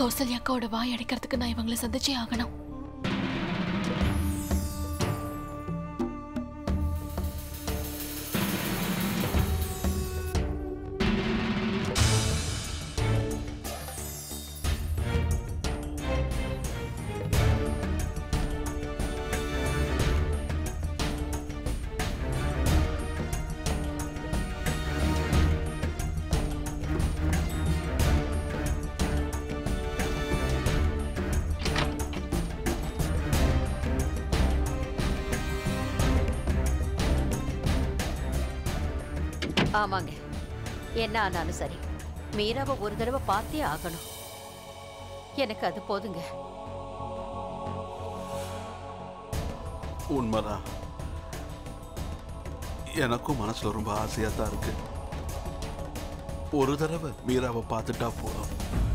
கௌசல்யாக்காவோட வாய் அடைக்கிறதுக்கு நான் இவங்களை சந்திச்சே ஆகணும் ஆமாங்க என்ன ஆனாலும் சரி மீராவை ஒரு தடவை பார்த்தே ஆகணும் எனக்கு அது போதுங்க உண்மைதான் எனக்கும் மனசுல ரொம்ப ஆசையா தான் இருக்கு ஒரு தடவை மீராவை பார்த்துட்டா போதும்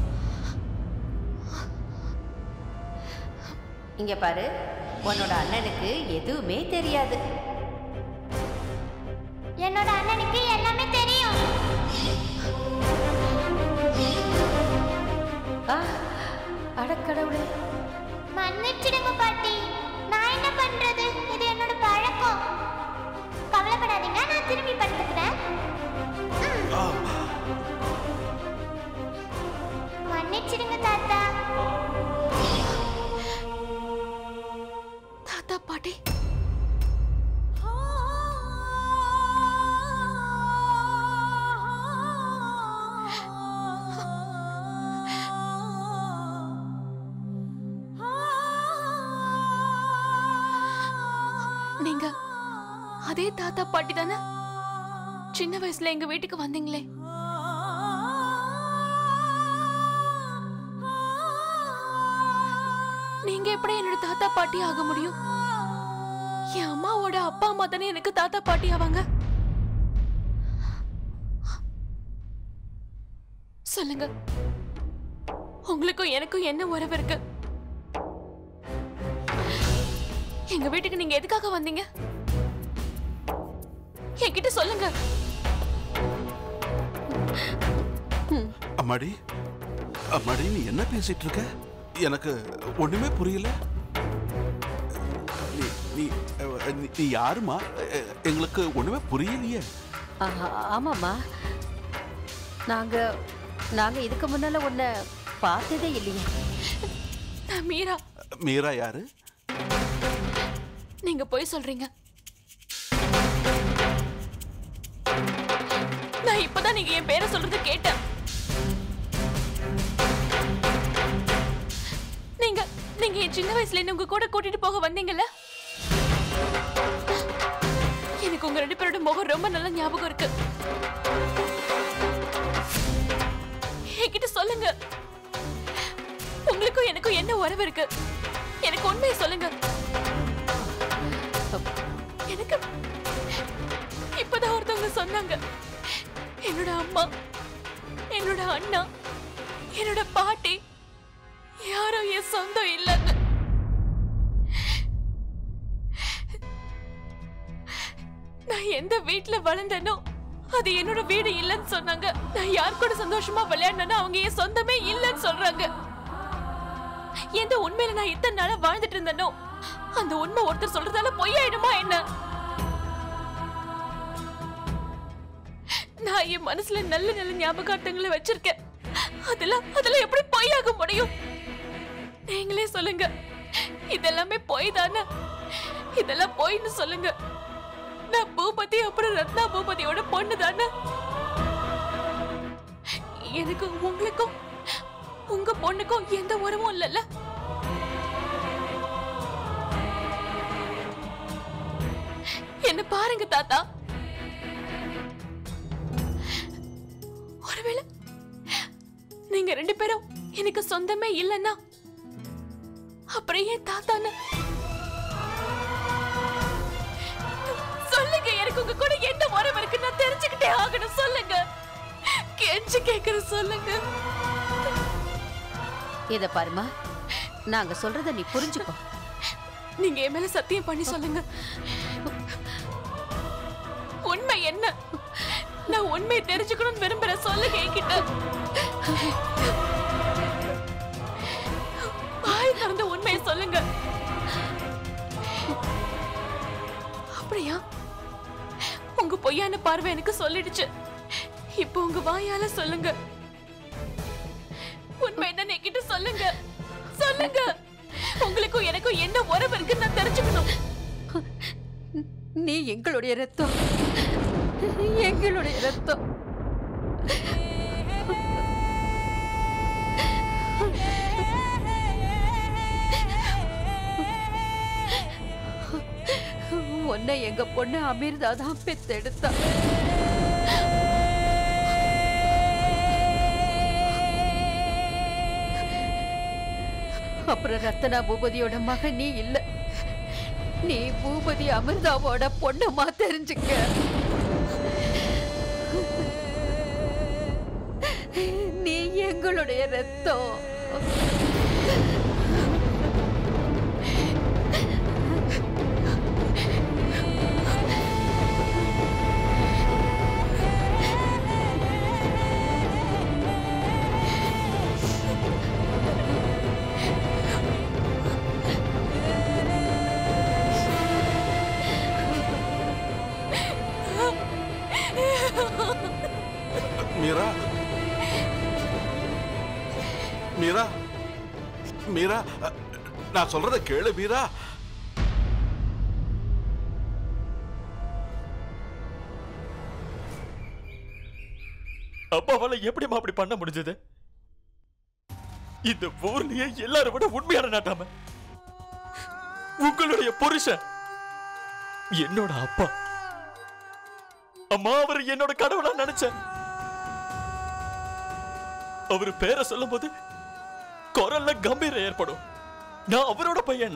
இங்க பாரு உன்னோட அண்ணனுக்கு எதுவுமே தெரியாது என்னோட அண்ணனுக்கு எல்லாமே தெரியும் ஆ, அடக்கடவுளே மன்னிச்சிடுங்க பாட்டி நான் என்ன பண்றது இது என்னோட பழக்கம் கவலைப்படாதீங்க நான் திரும்பி படுத்துக்கிறேன் ம். ஆ, மன்னிச்சிடுங்க தாத்தா தாத்தா பாட்டி நீங்க அதே தாத்தா பாட்டி தானே சின்ன வயசுல எங்க வீட்டுக்கு வந்தீங்களே நீங்க எப்படி என்னோட தாத்தா பாட்டி ஆக முடியும் என் அம்மாவோட அப்பா அம்மா தானே எனக்கு தாத்தா பாட்டி ஆவாங்க சொல்லுங்க உங்களுக்கும் எனக்கும் என்ன உறவு இருக்கு எங்க வீட்டுக்கு நீங்க எதுக்காக வந்தீங்க என்கிட்ட சொல்லுங்க அம்மாடி அம்மாடி நீ என்ன பேசிட்டு இருக்க எனக்கு ஒண்ணுமே புரியல நீ நீ அஹ், நீ- நீ யாருமா அஹ், எங்களுக்கு ஒண்ணுமே புரியலையே ஆஹா, ஆமாம்மா நாங்க நாங்க இதுக்கு முன்னால உன்னை பார்த்ததே இல்லையே நான் மீரா மீரா யாரு நீங்க போய் சொல்றீங்க நான் இப்பதான் நீங்க என் பேரை சொல்றது கேட்டேன் நீங்க நீங்க என் சின்ன வயசுல என்ன உங்க கூட கூட்டிட்டு போக வந்தீங்கல்ல எனக்கு உங்க ரெண்டு பேரோட முகம் ரொம்ப நல்ல ஞாபகம் இருக்கு என்கிட்ட சொல்லுங்க உங்களுக்கும் எனக்கும் என்ன உறவு இருக்கு எனக்கு உண்மையை சொல்லுங்க எனக்கு இப்பதான் ஒருத்தவங்க சொன்னாங்க என்னோட அம்மா என்னோட அண்ணா என்னோட பாட்டி யாரும் என் சொந்தம் இல்லைன்னு நான் எந்த வீட்ல வளர்ந்தேனோ அது என்னோட வீடு இல்லைன்னு சொன்னாங்க நான் யார் கூட சந்தோஷமா விளையாடினோ அவங்க என் சொந்தமே இல்லைன்னு சொல்றாங்க எந்த உண்மையில நான் இத்தனை நாளா வாழ்ந்துட்டு இருந்தேனோ அந்த உண்மை ஒருத்தர் சொல்றதால பொய்யாயிடுமா என்ன நான் என் மனசுல நல்ல நல்ல ஞாபகார்த்தங்களை வச்சிருக்கேன் அதெல்லாம் அதெல்லாம் எப்படி பொய்யாக முடியும் நீங்களே சொல்லுங்க இதெல்லாமே பொய் தானே இதெல்லாம் பொய்ன்னு சொல்லுங்க நான் பூபதி அப்புறம் ரத்னா பூபதியோட பொண்ணு தானே எனக்கு உங்களுக்கும் உங்க பொண்ணுக்கும் எந்த உறவும் இல்லைல்ல என்ன பாருங்க தாத்தா ஒருவேளை நீங்க ரெண்டு பேரும் எனக்கு சொந்தமே இல்லைன்னா அப்புறம் ஏன் தாத்தான்னு சொல்லுங்க எனக்கு உங்க கூட என்ன உறவு இருக்கு நான் தெரிஞ்சுக்கிட்டே ஆகணும் சொல்லுங்க கெஞ்சி கேக்குற சொல்லுங்க இத பாருமா நாங்க சொல்றத நீ புரிஞ்சுக்கோ நீங்க என் மேல சத்தியம் பண்ணி சொல்லுங்க உண்மை என்ன நான் உண்மையை தெரிஞ்சுக்கணும்னு விரும்புறேன் சொல்லுங்க என்கிட்ட அப்படியா உங்க பொய்யான பார்வை எனக்கு சொல்லிடுச்சு இப்போ உங்க வாயால சொல்லுங்க உண்மை என்னன்னு என்கிட்ட சொல்லுங்க சொல்லுங்க உங்களுக்கும் எனக்கும் என்ன உறவு இருக்குன்னு நான் தெரிஞ்சுக்கணும் நீ எங்களுடைய ரத்தம் எங்களுடைய ரத்தம் உன்னை எங்க பொண்ணு அமிர்தா தான் பெத்தெடுத்தா அப்புறம் ரத்தனா பூபதியோட மகன் நீ இல்ல நீ பூபதி அமிர்தாவோட பொண்ணுமா தெரிஞ்சுக்க நீ எங்களுடைய ரத்தம் மீரா மீரா மீரா அ, நான் சொல்றத கேளு மீரா அப்பாவால எப்படிம்மா அப்படி பண்ண முடிஞ்சது இந்த ஊர்லயே எல்லாரும் விட உண்மையான நாட்டாம உங்களுடைய புருஷன் என்னோட அப்பா அம்மா அவர் என்னோட கடவுளா நினைச்சேன் அவர் பேரை சொல்லும்போது குரல்ல கம்பீரம் ஏற்படும் நான் அவரோட பையன்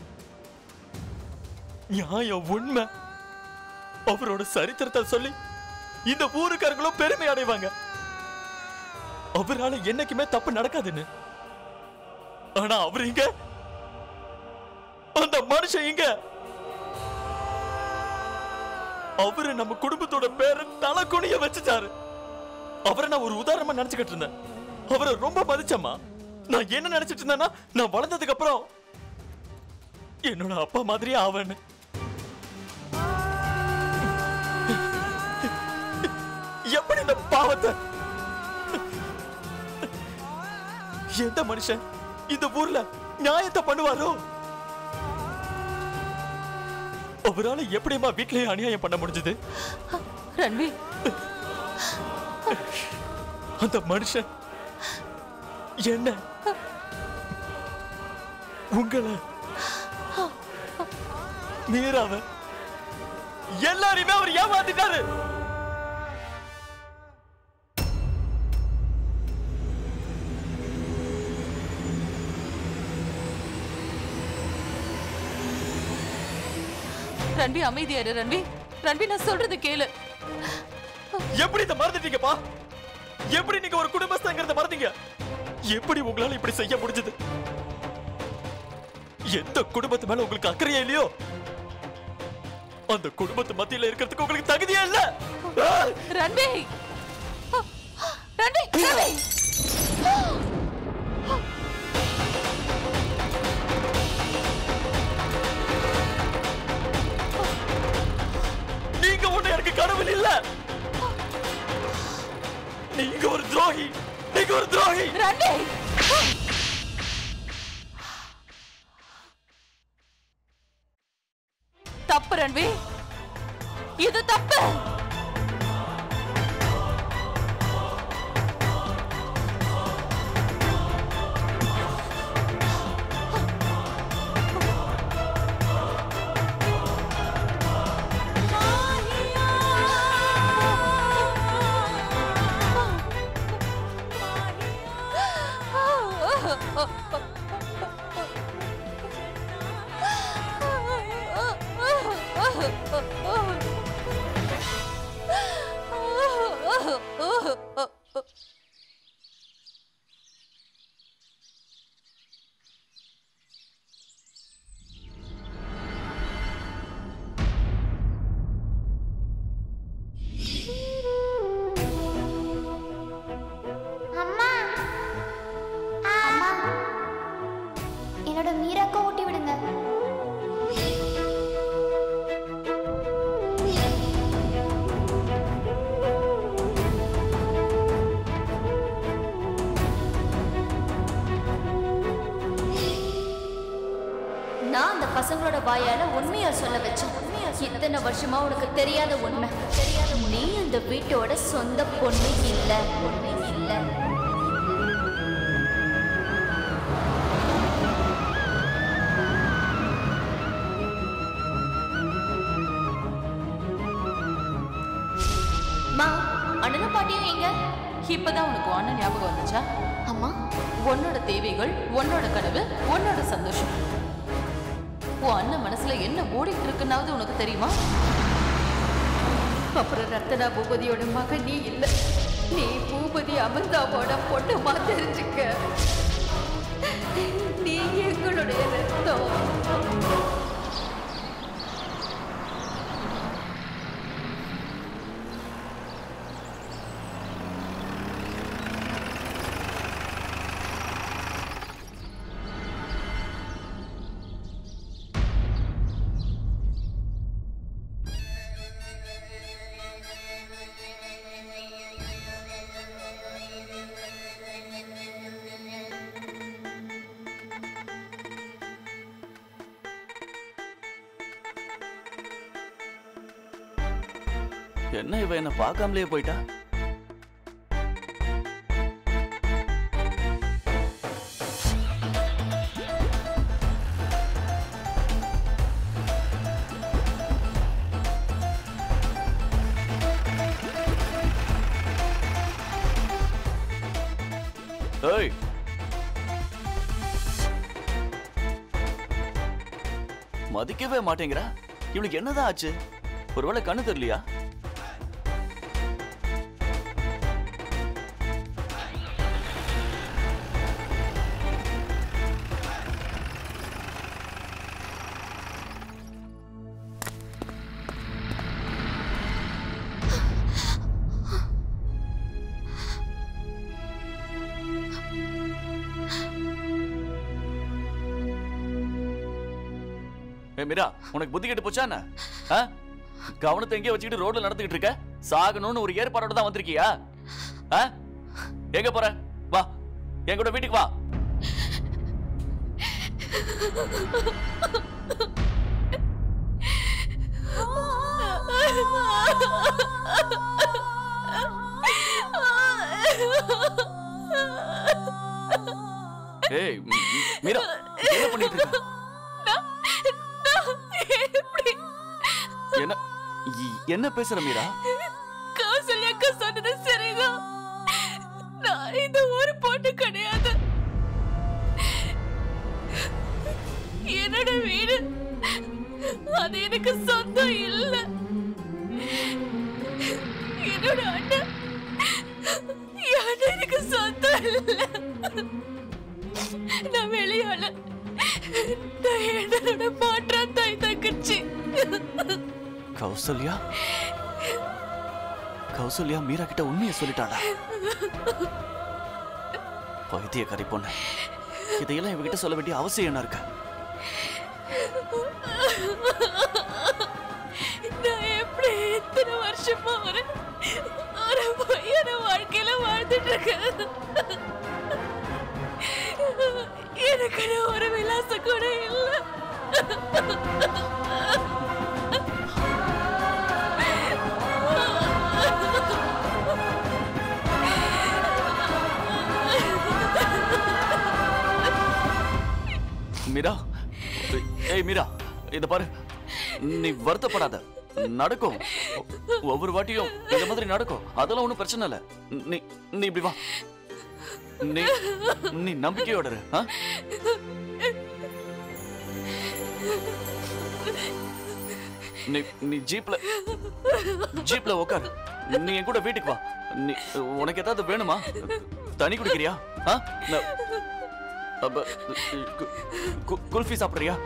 நியாயம் உண்மை அவரோட சரித்திரத்தை சொல்லி இந்த ஊருக்காரங்களும் பெருமை அடைவாங்க அவரால என்னைக்குமே தப்பு நடக்காதுன்னு ஆனா அவர் இங்க அந்த மனுஷன் இங்க அவரு நம்ம குடும்பத்தோட பேரை தலை குனிய வச்சுட்டாரு அவரை நான் ஒரு உதாரணமா நினைச்சுக்கிட்டு இருந்தேன் அவரை ரொம்ப மதிச்சம்மா நான் என்ன நினைச்சிட்டு இருந்தேன்னா நான் வளர்ந்ததுக்கு அப்புறம் என்னோட அப்பா மாதிரியே ஆவேன்னு எப்படி இந்த பாவத்தை எந்த மனுஷன் இந்த ஊர்ல நியாயத்தை பண்ணுவாரோ அவரால எப்படிமா வீட்லயே அநியாயம் பண்ண முடிஞ்சது ரன்வி அந்த மனுஷன் என்ன உங்களை மீறாவ எல்லாரையுமே அவர் ஏமாத்திட்டாரு ரன்வி அமைதியாரு ரன்வி ரன்வி நான் சொல்றது கேளு எப்படி இதை மறந்துட்டீங்கப்பா எப்படி நீங்க ஒரு குடும்பஸ்தங்கிறத மறந்தீங்க எப்படி உங்களால இப்படி செய்ய முடிஞ்சது எந்த குடும்பத்து மேல உங்களுக்கு அக்கறையே இல்லையோ அந்த குடும்பத்து மத்தியில இருக்கிறதுக்கு உங்களுக்கு தகுதியே இல்ல ஆ! ரன்வி ரன்வி ரன்வி நீங்க ஒண்ணு எனக்கு கடவுள் இல்ல நீங்க ஒரு துரோகி நீங்க ஒரு துரோகி ரன்வி தப்பு ரன்வி இது தப்பு அம்மா அம்மா என்னோட மீராக்க ஊட்டி விடுங்க வாயால உண்மையா சொல்ல வச்சேன் இத்தனை வருஷமா உனக்கு தெரியாத உண்மை தெரியாத நீ அந்த வீட்டோட சொந்த பொண்ணு இல்ல பொண்ணு இல்ல மா அண்ணனும் பாட்டியும் எங்க இப்பதான் உனக்கு உன் அண்ணன் ஞாபகம் வந்துச்சா அம்மா உன்னோட தேவைகள் உன்னோட கனவு உன்னோட சந்தோஷம் உன் அண்ணன் மனசுல என்ன ஓடிட்டு இருக்குன்னாவது உனக்கு தெரியுமா அப்புறம் ரத்தனா பூபதியோட மகன் நீ இல்ல நீ பூபதி அமந்தாவோட பொண்ணுமா தெரிஞ்சுக்க நீ எங்களுடைய ரத்தம் என்ன இவ என்ன பார்க்காமலே போயிட்டா ஏய் மதிக்கவே மாட்டேங்கிறா இவளுக்கு என்னதான் ஆச்சு ஒருவேளை கண்ணு தெரியலையா ஏ மீரா உனக்கு புத்தி கெட்டு போச்சா என்ன ஆ? கவனத்தை எங்கேயோ வச்சுக்கிட்டு ரோட்ல நடந்துகிட்டு இருக்க சாகணும்னு ஒரு ஏற்பாடோட தான் வந்திருக்கியா ஆ? எங்க போற வா என் கூட வீட்டுக்கு வா ஏய் ம், ம், மீரா என்ன பண்ணிட்டு இருக்க என்ன இ- என்ன பேசுற மீரா கௌசல்யா அக்கா சொன்னது சரிதான் நான் இந்த ஒரு பொண்ணு கிடையாது என்னோட வீடு அது எனக்கு சொந்தம் இல்ல என்னோட அண்ணன் என் அண்ணன் எனக்கு சொந்தம் இல்ல நான் வெளியாள நான் என்னோட மாற்றம் தாய் தங்கச்சி கௌசல்யா கௌசல்யா மீரா கிட்ட உண்மையை சொல்லிட்டாளா பைத்தியக்காரி பொண்ணு இதையெல்லாம் இவகிட்ட சொல்ல வேண்டிய அவசியம் என்ன இருக்க நான் எப்படி இத்தனை வருஷமா ஒரு ஒரு பொய்யான வாழ்க்கையில வாழ்ந்துட்டு இருக்கேன் எனக்கு ஒரு விலாசம் கூட இல்லை மீரா ஏய் மீரா இத பாரு நீ வருத்தப்படாத நடக்கும் ஒ- ஒவ்வொரு வாட்டியும் இந்த மாதிரி நடக்கும் அதெல்லாம் ஒண்ணும் பிரச்சனை இல்ல நீ நீ இப்படி வா நீ நீ நம்பிக்கையோட இரு, ஆ? நீ நீ ஜீப்ல ஜீப்ல உட்காரு நீ என் கூட வீட்டுக்கு வா நீ உனக்கு ஏதாவது வேணுமா தண்ணி குடிக்கிறியா ஆ? நான்- அப்ப கு- கு- குல்ஃபி சாப்பிடுறியா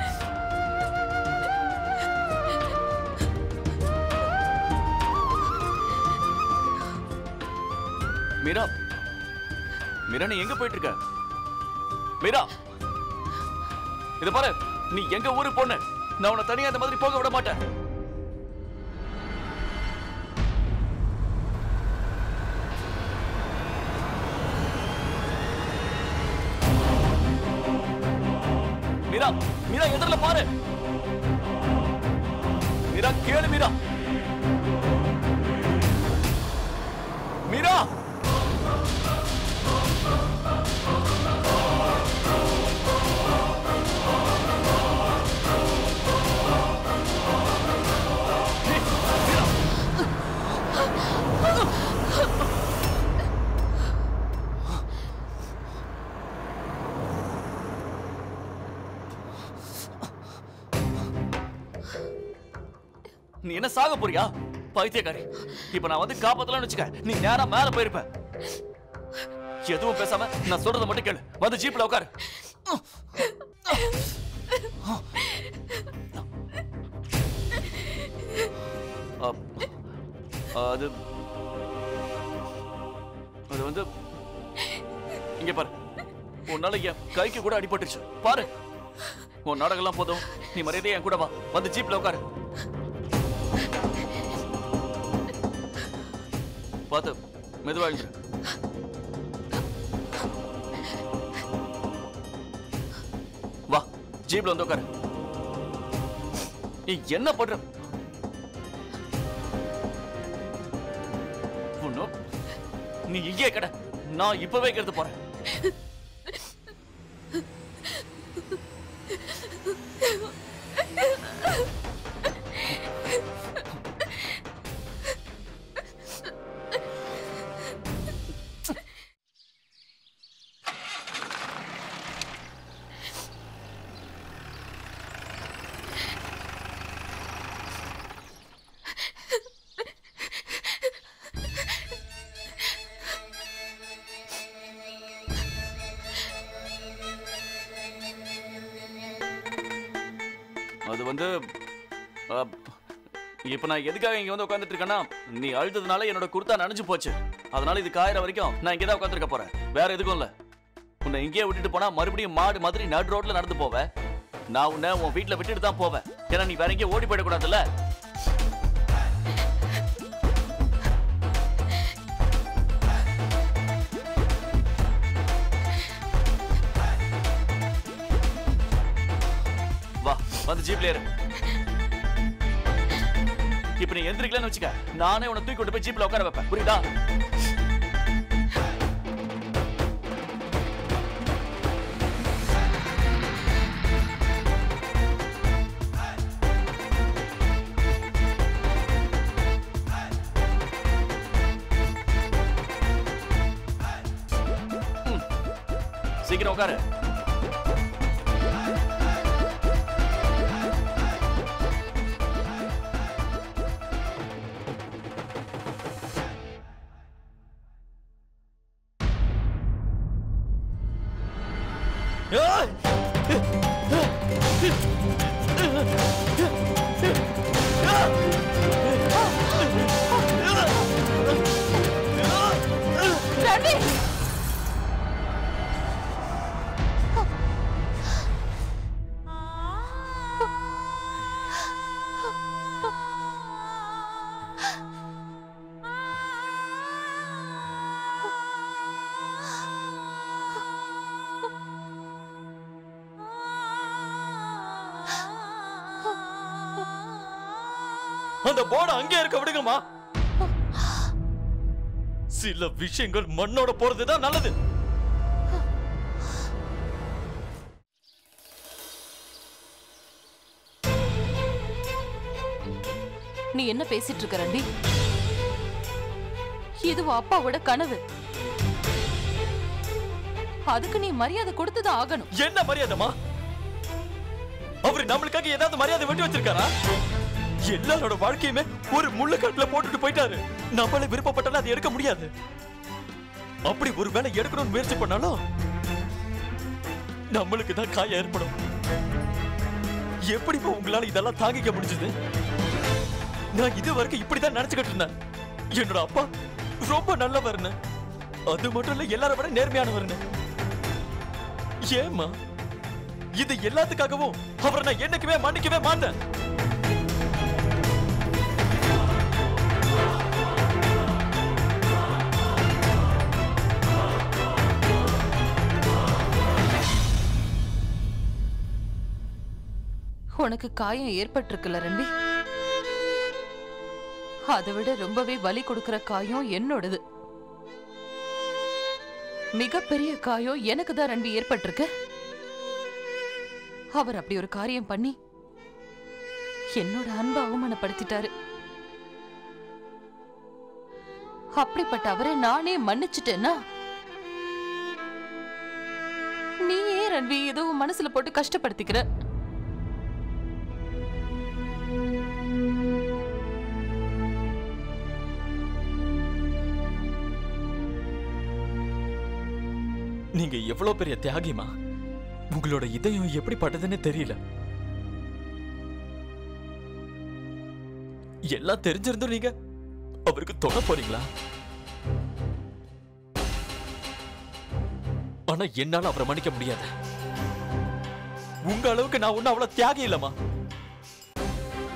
மீரா மீரா நீ எங்க போயிட்டு இருக்க மீரா இத பாரு நீ எங்க ஊரு பொண்ணு நான் உன்னை தனியா இந்த மாதிரி போக விட மாட்டேன் மீரா மீரா எதிரில பாரு மீரா கேளு மீரா மீரா நீ என்ன சாக போறியா பைத்தியக்காரி இப்ப நான் வந்து காப்பாத்தலாம்னு வச்சுக்க நீ நேரா மேல போயிருப்ப எதுவும் பேசாம நான் சொல்றத மட்டும் கேளு வந்து ஜீப்ல உட்காரு அப்- அது அது வந்து இங்க பாரு உன்னால என் கைக்கு கூட அடிபட்டுருச்சு பாரு உன் நாடகம்லாம் போதும் நீ மரியாதையா என் கூட வா வந்து ஜீப்ல உட்காரு பார்த்து மெதுவா எழுந்துரு வா ஜீப்ல வந்து உட்காரு நீ என்ன பண்ற ஒண்ணும் நீ இங்கே கடை நான் இப்பவே இங்க இருந்து போறேன் அது வந்து அப், இப்ப நான் எதுக்காக இங்க வந்து உட்கார்ந்துட்டு இருக்கேன்னா நீ அழுததுனால என்னோட குர்த்தா நனைஞ்சு போச்சு அதனால இது காயற வரைக்கும் நான் இங்கே தான் உட்காந்துருக்க போறேன் வேற எதுக்கும் இல்ல உன்னை இங்கேயே விட்டுட்டு போனா மறுபடியும் மாடு மாதிரி நடு ரோட்ல நடந்து போவேன் நான் உன்னை உன் வீட்ல விட்டுட்டு தான் போவேன் ஏன்னா நீ வேற எங்கேயும் ஓடி போயிடக்கூடாதுல்ல வா வந்து ஜீப்ல ஏறு இப்ப நீ எந்திரிக்கலன்னு வச்சுக்க நானே உன்னை தூக்கி கொண்டு போய் ஜீப்ல உட்கார வைப்பேன் புரியுதா ம். சீக்கிரம் உட்காரு ஏய்! ரன்வீர் அந்த போர்டு அங்கே இருக்க விடுங்கம்மா சில விஷயங்கள் மண்ணோட போறதுதான் நல்லது நீ என்ன பேசிட்டு இருக்க ரண்டி இது உன் அப்பாவோட கனவு அதுக்கு நீ மரியாதை கொடுத்துதான் ஆகணும் என்ன மரியாதைமா அவரு நம்மளுக்காக ஏதாவது மரியாதை வெட்டி வச்சிருக்காரா எல்லாரோட வாழ்க்கையுமே ஒரு முள்ளுக்காட்டுல போட்டுட்டு போயிட்டாரு நம்மள விருப்பப்பட்டாலும் அதை எடுக்க முடியாது அப்படி ஒரு வேலை எடுக்கணும்னு முயற்சி பண்ணாலும் நம்மளுக்கு தான் காயம் ஏற்படும் எப்படி இப்போ உங்களால இதெல்லாம் தாங்கிக்க முடிஞ்சது நான் இது வரைக்கும் இப்படிதான் நினைச்சுக்கிட்டு இருந்தேன் என்னோட அப்பா ரொம்ப நல்லவர்னு அது மட்டும் இல்ல எல்லார விட நேர்மையானவர்னு ஏம்மா இது எல்லாத்துக்காகவும் அவரை நான் என்னைக்குமே மன்னிக்கவே மாட்டேன் உனக்கு காயம் ஏற்பட்டிருக்குல்ல ரண்டி அதை விட ரொம்பவே வலி கொடுக்கிற காயம் என்னோடது மிகப்பெரிய காயம் எனக்கு தான் ரன்பி ஏற்பட்டிருக்கு அவர் அப்படி ஒரு காரியம் பண்ணி என்னோட அன்பை அவமானப்படுத்திட்டாரு அப்படிப்பட்ட அவரை நானே மன்னிச்சிட்டேன்னா நீ ஏன் ரன்வி ஏதோ உன் மனசுல போட்டு கஷ்டப்படுத்திக்கிற நீங்க எவ்வளவு பெரிய தியாகிமா உங்களோட இதயம் எப்படி பட்டதுன்னு தெரியல எல்லாம் தெரிஞ்சிருந்தும் நீங்க அவருக்கு தொட போறீங்களா ஆனா என்னால அவரை மன்னிக்க முடியாது உங்க அளவுக்கு நான் ஒண்ணு அவ்வளவு தியாகி இல்லம்மா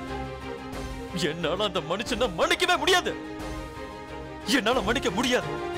என்னால அந்த மனுஷனை மன்னிக்கவே முடியாது என்னால மன்னிக்க முடியாது